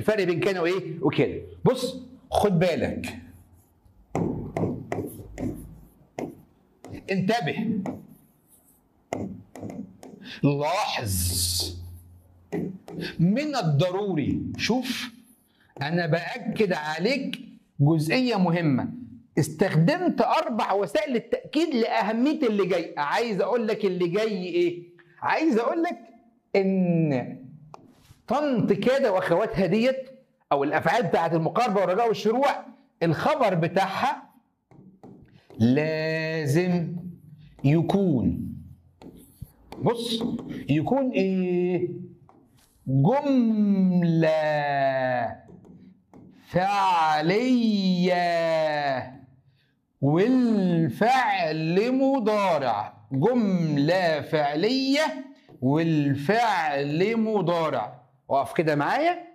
الفرق بين كان وايه وكده بص خد بالك انتبه لاحظ من الضروري شوف انا باكد عليك جزئيه مهمه استخدمت اربع وسائل التاكيد لاهميه اللي جاي عايز اقول لك اللي جاي ايه عايز اقول لك ان طنط كده واخواتها ديت او الافعال بتاعت المقاربه والرجاء والشروع الخبر بتاعها لازم يكون بص يكون ايه جمله فعليه والفعل مضارع جمله فعليه والفعل مضارع اقف كده معايا